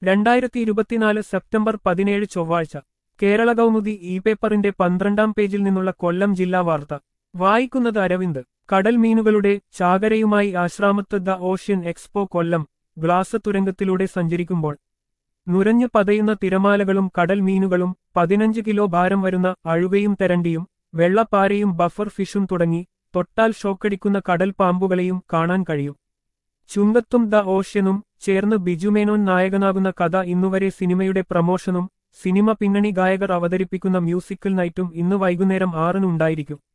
രണ്ടായിരത്തി ഇരുപത്തിനാല് സെപ്റ്റംബർ പതിനേഴ് ചൊവ്വാഴ്ച കേരള കൗമുദി ഇ പേപ്പറിന്റെ പന്ത്രണ്ടാം പേജിൽ നിന്നുള്ള കൊല്ലം ജില്ലാ വാർത്ത വായിക്കുന്നത് അരവിന്ദ് കടൽ മീനുകളുടെ ചാകരയുമായി ആശ്രാമത്ത് the ocean expo Kollam glass തുരങ്കത്തിലൂടെ സഞ്ചരിക്കുമ്പോൾ നുരഞ്ഞു പതയുന്ന തിരമാലകളും കടൽ മീനുകളും പതിനഞ്ച് കിലോ ഭാരം വരുന്ന അഴുകയും തെരണ്ടിയും വെള്ളപ്പാരയും ബഫർ ഫിഷും തുടങ്ങി തൊട്ടാൽ ഷോക്കടിക്കുന്ന കടൽ പാമ്പുകളെയും കാണാൻ കഴിയും ചുങ്കത്തും ദ ഓഷ്യനും ചേർന്ന് ബിജുമേനോൻ നായകനാകുന്ന കഥ ഇന്നുവരെ സിനിമയുടെ പ്രമോഷനും സിനിമ പിന്നണി ഗായകർ അവതരിപ്പിക്കുന്ന മ്യൂസിക്കൽ നൈറ്റും ഇന്ന് വൈകുന്നേരം ആറിനുണ്ടായിരിക്കും